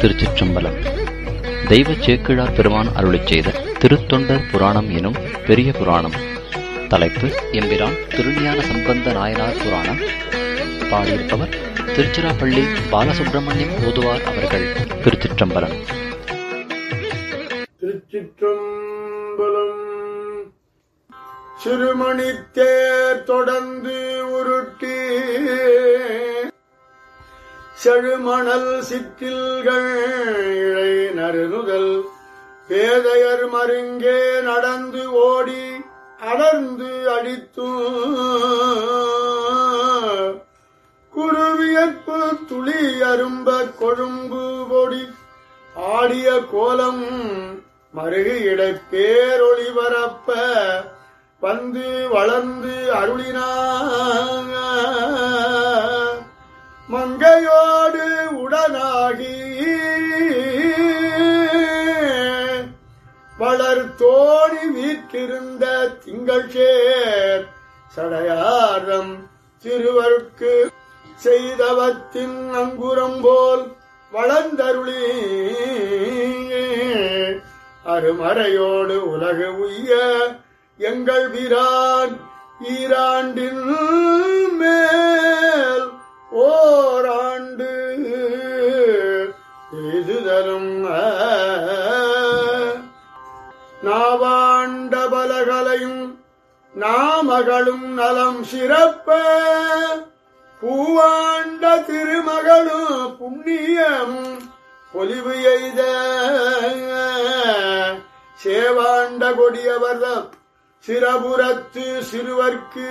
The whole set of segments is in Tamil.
திருச்சிற்றம்பலம் தெய்வ சேக்கிழார் பெருமான் அருளிச் செய்த திருத்தொண்டர் புராணம் எனும் பெரிய புராணம் தலைப்பு எம்பிரான் திருஞான சம்பந்த நாயனார் புராணம் பாடியிருப்பவர் திருச்சிராப்பள்ளி பாலசுப்பிரமணியம் ஓதுவார் அவர்கள் திருச்சிற்றம்பலம் திருச்சிற்றம்பலம் சிறுமணித்தேர் தொடர்ந்து உருட்டி செழுமணல் சிற்றில்கள் இழை நறுநுதல் பேதையர் மருங்கே நடந்து ஓடி அடர்ந்து அடித்து குருவியற்பு துளி அரும்ப கொழும்பு பொடி ஆடிய கோலம் மருகிடை பேரொளி பரப்ப வந்து வளர்ந்து அருளினார் மங்கையோடு உடனாகி வளர் தோணி வீற்றிருந்த திங்கள் சேர் சடையாரம் சிறுவர்க்கு செய்தவத்தின் அங்குரம் போல் வளர்ந்தருளி அருமறையோடு உலகு உய்ய எங்கள் வீரான் ஈராண்டின் மேல் ஓராண்டு எய்துதலும் நாவாண்ட பலகலையும் நாமகளும் நலம் சிறப்ப பூவாண்ட திருமகளும் புண்ணியம் பொலிவு எய்த சேவாண்ட கொடியவர்தம் சிறபுறத்து சிறுவர்க்கு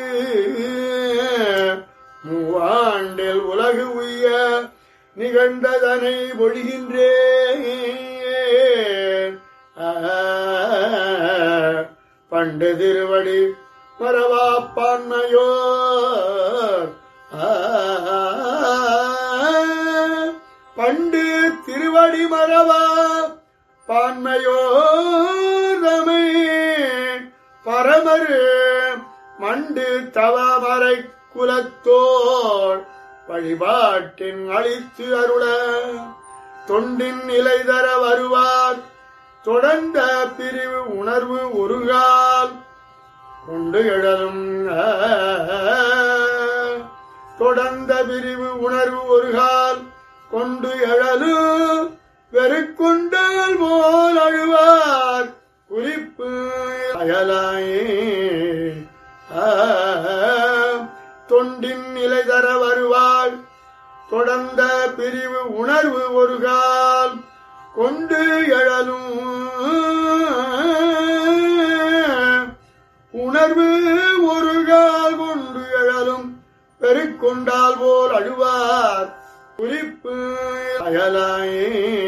மூவாண்டில் உலகு உய்ய நிகழ்ந்ததனை பொழிகின்றேன் பண்டு திருவடி மரவாப்பான்மையோர் பண்டு திருவடி மரவா பான்மையோரமை பரமரு மண்டு தவமரை குலத்தோர் வழிபாட்டின் அழித்து அருள தொண்டின் நிலை தர வருவார் தொடர்ந்த பிரிவு உணர்வு ஒருகால் கொண்டு எழலும் தொடர்ந்த பிரிவு உணர்வு ஒருகால் கொண்டு எழலு வெறுக்குண்டால் போல் அழுவார் குறிப்பு அயலாயே தொண்டின் நிலை தர வருவாள் தொடர்ந்த பிரிவு உணர்வு ஒருகால் கொண்டு எழலும் உணர்வு ஒருகால் கொண்டு எழலும் பெருக்கொண்டால் போல் அழுவார் குறிப்பு அயலாயே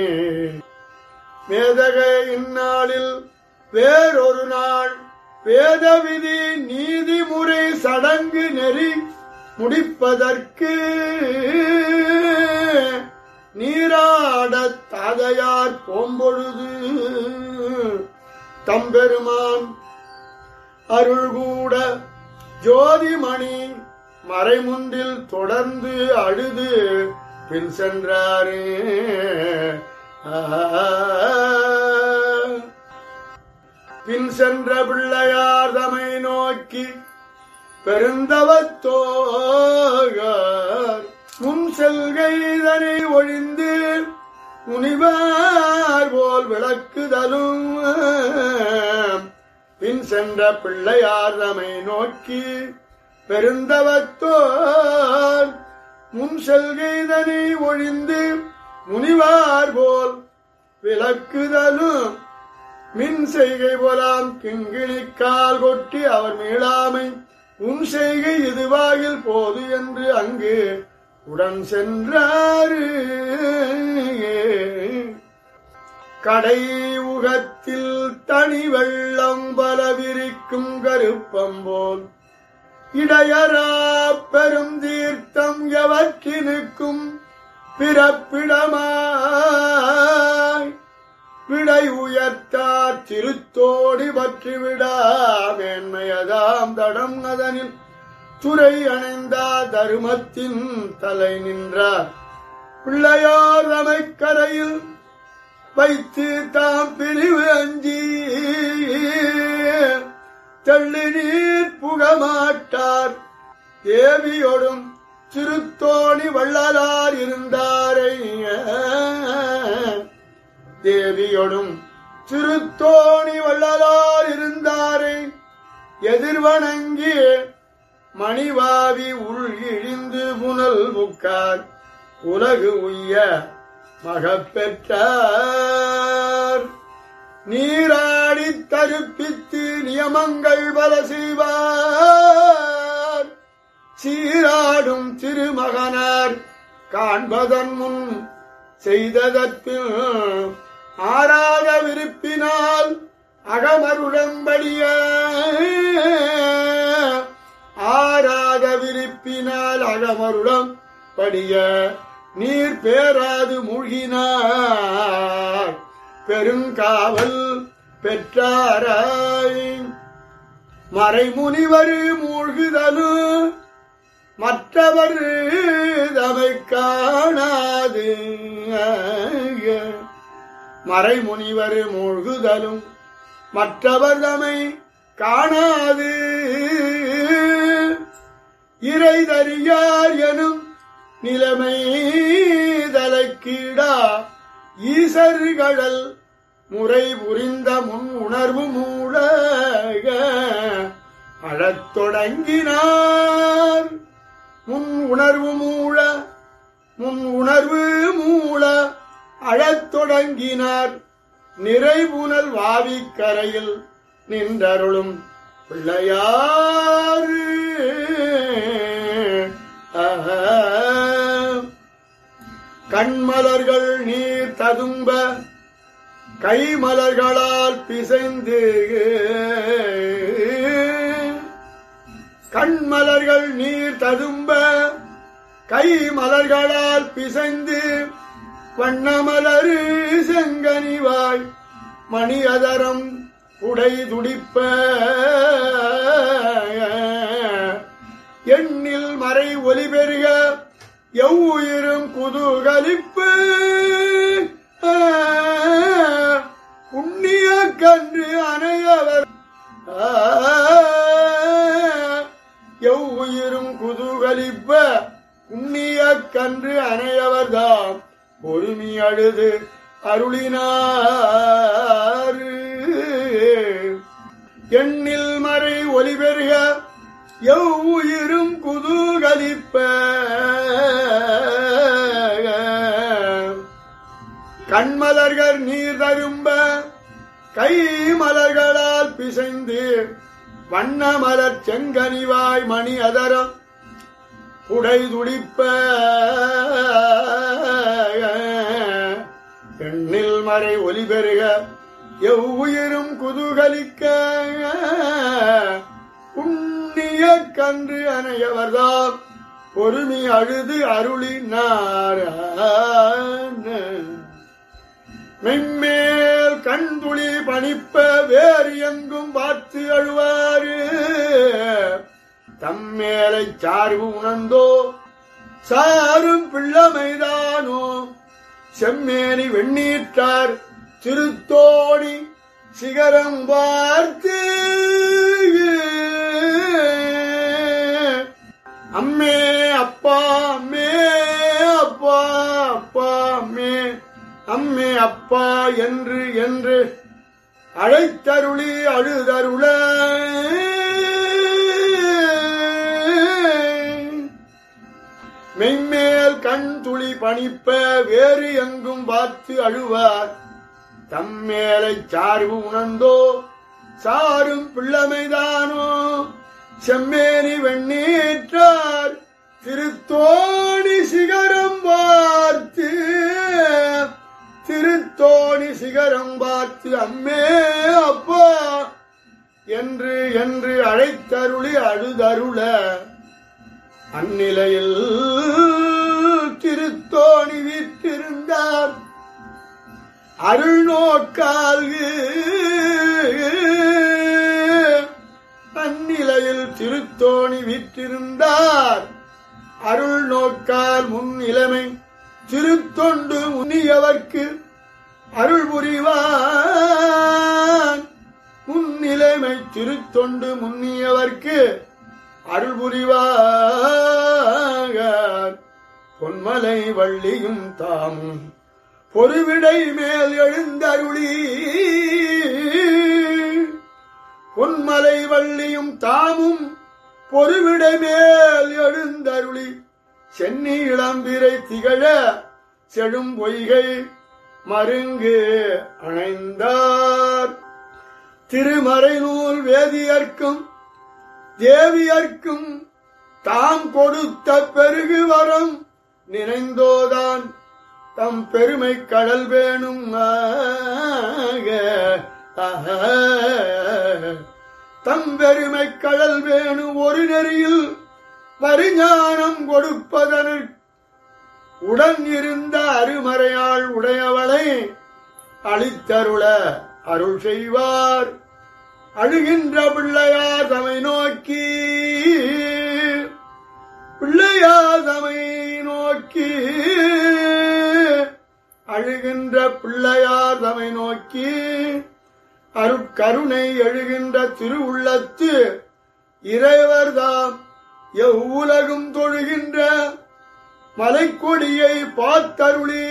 மேதக இந்நாளில் வேறொரு நாள் வேத விதி நீதிமுறை சடங்கு நெறி முடிப்பதற்கு நீராட தாதையார் போம்பொழுது தம்பெருமான் அருள் கூட ஜோதிமணி மறைமுன்றில் தொடர்ந்து அழுது பின் சென்றாரே பின் சென்ற பிள்ளையார் தமை நோக்கி பெருந்தவத்தோகார் முன் செல்கைதனை ஒழிந்து முனிவார் போல் விளக்குதலும் பின் சென்ற பிள்ளையார் தமை நோக்கி பெருந்தவத்தோர் முன் செல்கைதனை ஒழிந்து முனிவார் போல் விளக்குதலும் மின் செய்கை போலாம் கிங்கிணிக்கால் கொட்டி அவர் மீளாமை உன் செய்கை இதுவாகில் போது என்று அங்கு உடன் சென்றாரு கடை உகத்தில் தனி வெள்ளம் பல விரிக்கும் கருப்பம்போல் இடையரா பெரும் தீர்த்தம் எவற்றினுக்கும் பிறப்பிடமாய் விடை உயர்த்தார் திருத்தோடி பற்றி விடா மேன்மையதாம் தடம் அதனில் துறை அணைந்தார் தருமத்தின் தலை நின்றார் பிள்ளையார் அமைக்கரையில் வைத்து தாம் பிரிவு அஞ்சி தெள்ளி நீர் புகமாட்டார் தேவியோடும் திருத்தோணி வள்ளலார் இருந்தாரை தேவியோடும் திருத்தோணி வள்ளலார் இருந்தாரை எதிர்வணங்கி மணிவாவி உள் இழிந்து புனல் முக்கார் உலகு உய்ய மகப்பெற்றார் நீராடி தருப்பித்து நியமங்கள் பல செய்வார் சீராடும் திருமகனார் காண்பதன் முன் செய்ததற்பில் ஆராத விருப்பினால் அகமருடம்படிய ஆராத விருப்பினால் அகமருடம் படிய நீர் பேராது மூழ்கினார் பெருங்காவல் பெற்றாராய் மறைமுனிவர் மூழ்குதலும் மற்றவர் தமை காணாது மறைமுனிவர் மூழ்குதலும் மற்றவர் தமை காணாது இறைதறியார் எனும் நிலைமை தலைக்கீடா ஈசர்களல் முறை புரிந்த முன் உணர்வு மூட அழத் தொடங்கினார் முன் உணர்வு மூழ முன் உணர்வு மூள அழத் தொடங்கினார் நிறைவுணல் வாவிக்கரையில் நின்றருளும் பிள்ளையாறு ஆஹா. கண்மலர்கள் நீர் ததும்ப கைமலர்களால் பிசைந்து கண்மலர்கள் நீர் ததும்ப கை மலர்களால் பிசைந்து வண்ணமலரு செங்கனிவாய் மணியதரம் உடை துடிப்ப எண்ணில் மறை ஒலி பெருக எவ்வுயிரும் குதூகலிப்பு புண்ணிய கன்று அணையவர் எவ்வுயிரும் குதூகலிப்ப புண்ணிய கன்று அணையவர்தாம் பொறுமி அழுது அருளினார் எண்ணில் மறை ஒலி பெருக எவ்வுயிரும் குதூகலிப்ப கண்மலர்கள் நீர் தரும்ப கை மலர்களால் பிசைந்து வண்ண மலர் செங்கனிவாய் மணி அதரம் உடை துடிப்ப எண்ணில் மறை ஒலி பெருக எவ்வுயிரும் குதூகலிக்க புண்ணிய கன்று அணையவர்தாம் பொறுமி அழுது அருளினார் மென்மேல் கண்துளி பணிப்ப வேறு எங்கும் பார்த்து அழுவாரு தம்மேலை சார்பு உணர்ந்தோ சாரும் பிள்ளமைதானோ செம்மேனி வெண்ணீற்றார் திருத்தோணி சிகரம் பார்த்து அம்மே அப்பா அம்மே அப்பா அப்பா அம்மே அம்மே அப்பா என்று என்று அழைத்தருளி அழுதருள மெய்மேல் கண் துளி பணிப்ப வேறு எங்கும் பார்த்து அழுவார் தம்மேலை சார்பு உணர்ந்தோ சாரும் பிள்ளமைதானோ செம்மேனி வெண்ணீற்றார் திருத்தோணி சிகரம் பார்த்து திருத்தோணி சிகரம் பார்த்து அம்மே அப்பா என்று என்று அழைத்தருளி அழுதருள அந்நிலையில் திருத்தோணி வீற்றிருந்தார் அருள் நோக்கால் அந்நிலையில் திருத்தோணி வீற்றிருந்தார் அருள் நோக்கால் முன் இளமை திருத்தொண்டு முன்னியவர்க்கு அருள் புரிவான் முன்னிலைமை திருத்தொண்டு முன்னியவர்க்கு அருள் புரிவான் பொன்மலை வள்ளியும் தாமும் பொறுவிடை மேல் எழுந்தருளி பொன்மலை வள்ளியும் தாமும் பொறுவிடை மேல் எழுந்தருளி சென்னி இளம்பிரை திகழ செடும் பொய்கை மருங்கு அணைந்தார் திருமறைநூல் வேதியர்க்கும் தேவியர்க்கும் தாம் கொடுத்த பெருகு வரம் நினைந்தோதான் தம் பெருமை கடல் வேணும் ஆக. ஆஹா. தம் பெருமை கடல் வேணும் ஒரு நெறியில் பரிஞானம் கொடுப்பதற்கு உடன் இருந்த அருமறையாள் உடையவளை அளித்தருள அருள் செய்வார் அழுகின்ற பிள்ளையார் தமை நோக்கி பிள்ளையார் தமை நோக்கி அழுகின்ற பிள்ளையார் தமை நோக்கி அருட்கருணை எழுகின்ற திருவுள்ளத்து இறைவர்தாம் எவ்வுலகும் தொழுகின்ற மலைக்கொடியை பார்த்தருளி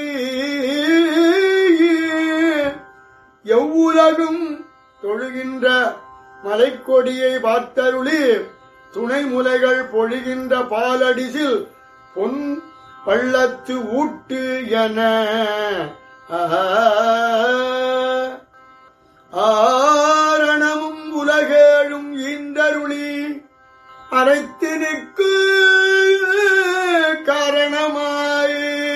எவ்வுலகும் தொழுகின்ற மலைக்கொடியை பார்த்தருளி துணை முலைகள் பொழிகின்ற பாலடிசில் பொன் பள்ளத்து ஊட்டு என ஆஹா. ஆரணமும் உலகேழும் ஈந்தருளி அரைத்து நிற்கு காரணமாய்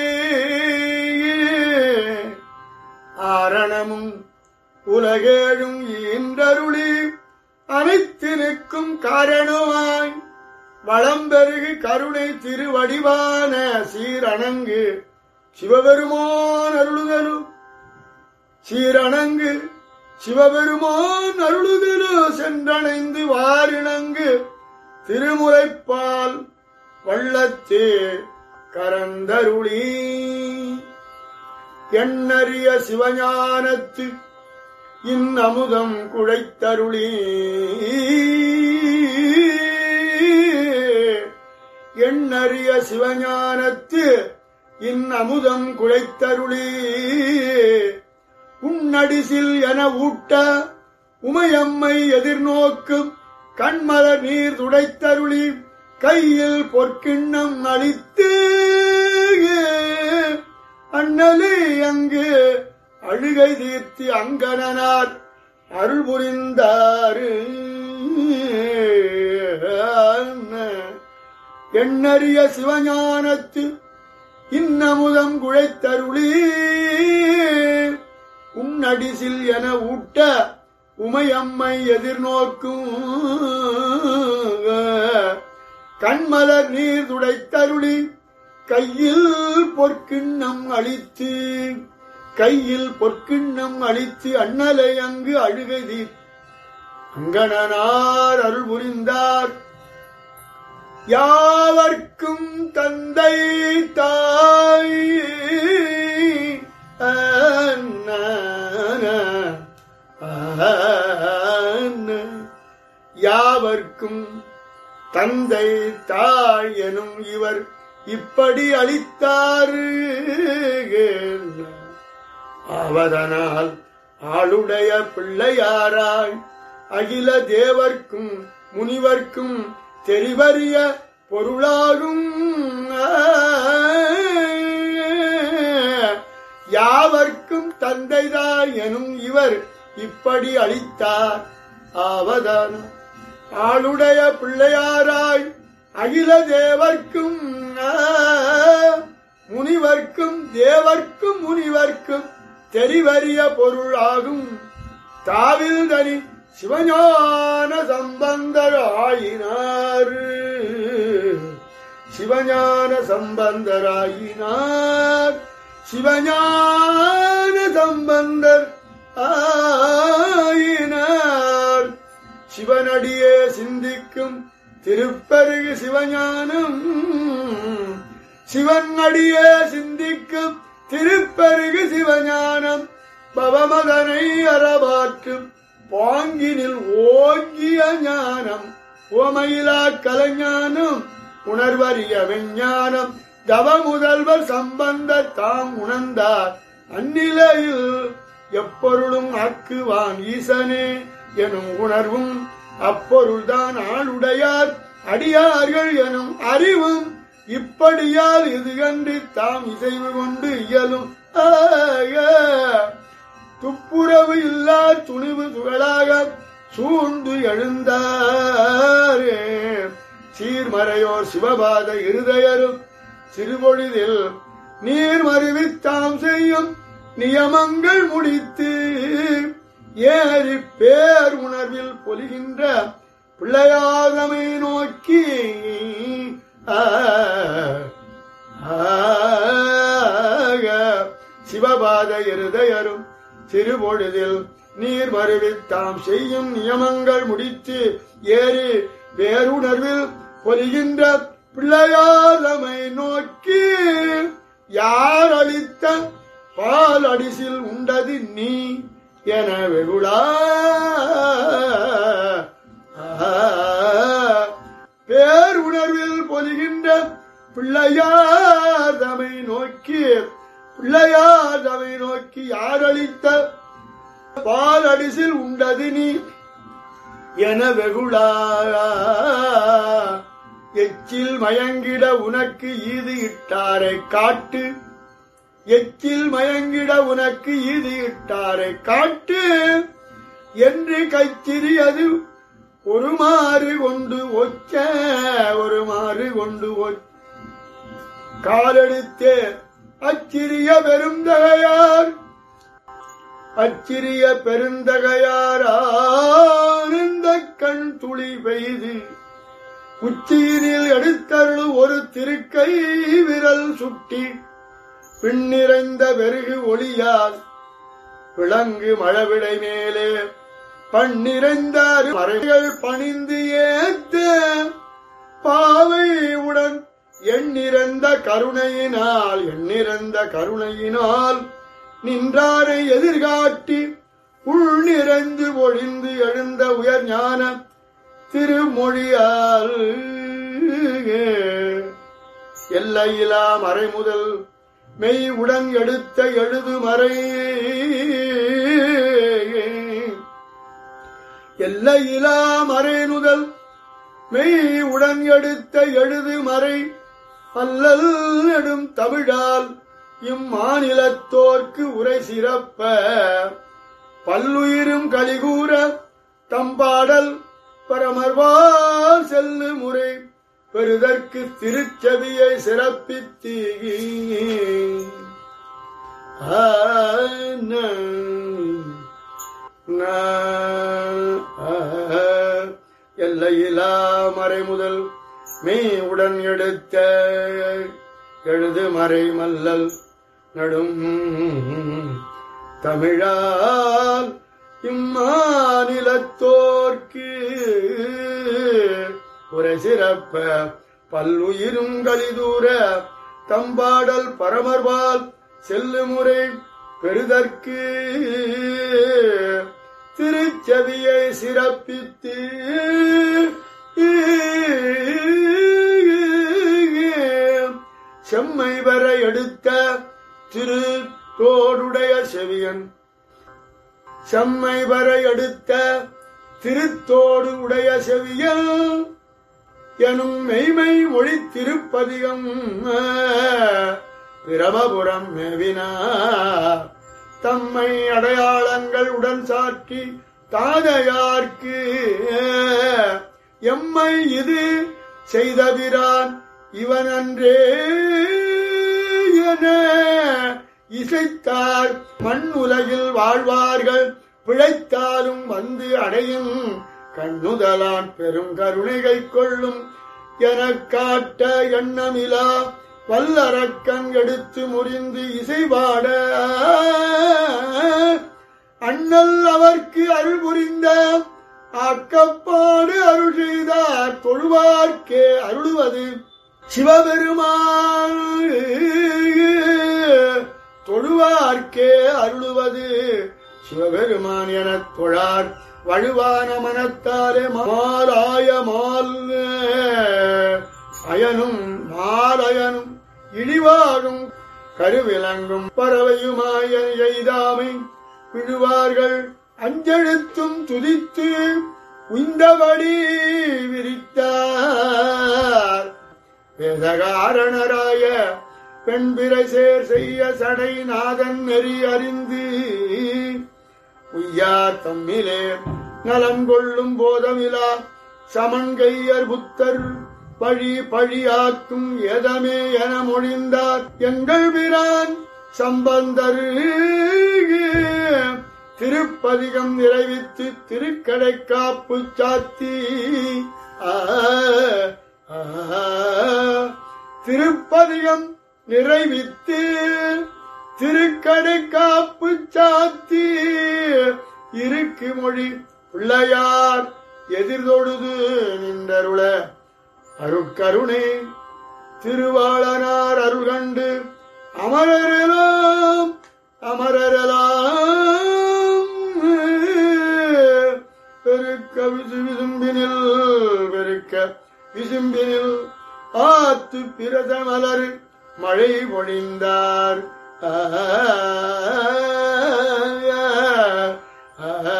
ஆரணமும் உலகேழும் ஈன்றருளி அனைத்து நிற்கும் காரணமாய் வளம்பெருகு கருணை திருவடிவான சீரணங்கு சிவபெருமான் அருளுதலு சீரணங்கு சிவபெருமான் அருளுதலு சென்றணைந்து வாரிணங்கு திருமுறைப்பால் வள்ளத்தே கரந்தருளி எண்ணறிய சிவஞானத்து இன்னமுதம் குழைத்தருளி எண்ணறிய சிவஞானத்து இன்னமுதம் குழைத்தருளி உன்னடிசில் என ஊட்ட உமையம்மை எதிர்நோக்கும் கண்மலர் நீர் துடைத்தருளி கையில் பொற்கிண்ணம் அளித்து அண்ணலே அங்கு அழுகை தீர்த்தி அங்கனார் அருள் புரிந்தாரு எண்ணறிய சிவஞானத்து இன்னமுதம் குழைத்தருளி உன்னடிசில் என ஊட்ட உமையம்மை எதிர்நோக்கும் கண்மலர் நீர் துடைத்தருளி கையில் பொற்கிண்ணம் அளித்து கையில் பொற்கிண்ணம் அளித்து அண்ணலை அங்கு அழுகை தீர் அங்கணனார் அருள் புரிந்தார் யாவர்க்கும் தந்தை தாய் யாவர்க்கும் தந்தை தாய் எனும் இவர் இப்படி அளித்தாரு அவதனால் ஆளுடைய பிள்ளையாராய் அகில தேவர்க்கும் முனிவர்க்கும் தெரிவறிய பொருளாகும் யாவர்க்கும் தந்தைதாய் எனும் இவர் இப்படி அளித்தார் ஆவதான ஆளுடைய பிள்ளையாராய் அகில தேவர்க்கும் முனிவர்க்கும் தேவர்க்கும் முனிவர்க்கும் தெரிவறிய பொருளாகும் தாவில் தனி சிவஞான சம்பந்தர் ஆயினார் சிவஞான சம்பந்தராயினார் சிவஞான சம்பந்தர் ஆயினார் சிவனடியே சிந்திக்கும் திருப்பருகு சிவஞானம் சிவன் அடியே சிந்திக்கும் திருப்பெருகு சிவஞானம் பவமதனை அறவாற்றும் பாங்கினில் ஓங்கிய ஞானம் ஓமையிலா கலைஞானம் உணர்வறிய விஞ்ஞானம் தவ முதல்வர் சம்பந்த தாம் உணர்ந்தார் அந்நிலையில் எப்பொருளும் ஆக்குவான் ஈசனே எனும் உணர்வும் அப்பொருள்தான் ஆளுடையார் அடியார்கள் எனும் அறிவும் இப்படியால் இது கண்டு தாம் இசைவு கொண்டு இயலும் ஆக துப்புரவு இல்லா துணிவு துகளாக சூழ்ந்து எழுந்தாரே சீர்மறையோர் சிவபாத இருதயரும் சிறுபொழுதில் நீர் மறிவித்தாம் செய்யும் நியமங்கள் முடித்து ஏறி பேர் உணர்வில் பொலிகின்ற பிள்ளையாதமை நோக்கி ஆ, ஆக சிவபாத இருதயரும் சிறுபொழுதில் நீர் மறுவித்தாம் செய்யும் நியமங்கள் முடித்து ஏறி பேருணர்வில் பொலிகின்ற பிள்ளையாதமை நோக்கி யார் அளித்த பால் அடிசில் உண்டது நீ என வெகுளா பேர் உணர்வில் பொலிகின்ற பிள்ளையார் தமை நோக்கி பிள்ளையார் தமை நோக்கி யார் அளித்த பால் அடிசில் உண்டது நீ என வெகுளா எச்சில் மயங்கிட உனக்கு ஈது இட்டாரை காட்டு எச்சில் மயங்கிட உனக்கு ஈது இட்டாரை காட்டு என்று கைச்சிறியது ஒரு மாறு கொண்டு ஒச்ச ஒரு மாறு கொண்டு ஒச்ச காலெடுத்தே அச்சிறிய பெருந்தகையார் அச்சிறிய பெருந்தகையார் ஆனந்த கண் துளி பெய்து உச்சியினில் எடுத்தருள் ஒரு திருக்கை விரல் சுட்டி பின்னிறைந்த வெறுகு ஒளியால் விளங்கு மழவிடை மேலே பன்னிறைந்த மறைகள் பணிந்து ஏத்த பாவை உடன் எண்ணிறந்த கருணையினால் எண்ணிறந்த கருணையினால் நின்றாரை எதிர்காட்டி உள் நிறைந்து ஒழிந்து எழுந்த உயர் ஞான திருமொழியால் எல்லையிலா மறைமுதல் மெய் உடன் எடுத்த எழுது மறை எல்லையிலா மறைநுதல் மெய் உடன் எடுத்த எழுது மறை அல்லல் நெடும் தமிழால் இம்மாநிலத்தோர்க்கு உரை சிறப்ப பல்லுயிரும் கலிகூற தம்பாடல் பரமர்வால் செல்லு முறை பெறுதற்கு திருச்செவியை சிறப்பித்தீ எல்லையிலா மறைமுதல் மெய் உடன் எடுத்த எழுது மறை மல்லல் நடும் தமிழால் இம்மாநிலத்தோர்க்கு ஒரு சிறப்ப பல்லுயிரும் கலிதூர தம்பாடல் பரமர்வால் செல்லுமுறை பெறுதற்கு திருச்செவியை சிறப்பித்து செம்மை வர எடுத்த திரு தோடுடைய செவியன் செம்மை வர எடுத்த திருத்தோடு உடைய செவியன் எனும் மெய்மை மொழி திருப்பதிகம் பிரமபுரம் மேவினா தம்மை அடையாளங்கள் உடன் சாற்றி தாதையார்க்கு எம்மை இது செய்தபிரான் இவனன்றே என இசைத்தார் மண் உலகில் வாழ்வார்கள் பிழைத்தாலும் வந்து அடையும் கண்ணுதலான் பெரும் கருணைகை கொள்ளும் எனக் காட்ட எண்ணமிலா வல்லரக்கன் எடுத்து முறிந்து இசைவாட அண்ணல் அவர்க்கு அருள் புரிந்த ஆக்கப்பாடு அருள் செய்தார் தொழுவார்க்கே அருளுவது சிவபெருமான் தொழுவார்க்கே அருளுவது சிவபெருமான் எனத் தொழார் வழுவான மனத்தாலே மாலாய மால் அயனும் மாலயனும் இழிவாடும் கருவிலங்கும் பறவையுமாய எய்தாமை விழுவார்கள் அஞ்செழுத்தும் துதித்து உய்ந்தபடி விரித்தார் வேதகாரணராய பெண்பிரை சேர் செய்ய சடை நாதன் நெறி அறிந்து உய்யார் தம்மிலே நலன் கொள்ளும் போதமிலா சமன்கையர் புத்தர் பழி பழியாக்கும் எதமே என மொழிந்தார் எங்கள் பிரான் சம்பந்தர் திருப்பதிகம் நிறைவித்து திருக்கடை காப்பு சாத்தி ஆ, ஆ, திருப்பதிகம் நிறைவித்து திருக்கடை காப்பு சாத்தி இருக்கு மொழி பிள்ளையார் எதிர்தொழுது நின்றருள அருட்கருணை திருவாளனார் அருள் கண்டு அமரரெலாம் அமரரெலாம் பெருக்க விசு விசும்பினில் பெருக்க விசும்பினில் ஆத்து பிரத மலர் மழை பொழிந்தார் ஆ, ஆ, ஆ.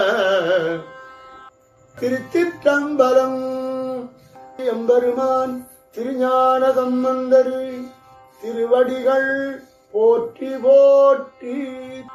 திருச்சிற்றம்பலம் எம்பெருமான் திருஞான சம்பந்தரு திருவடிகள் போற்றி போற்றி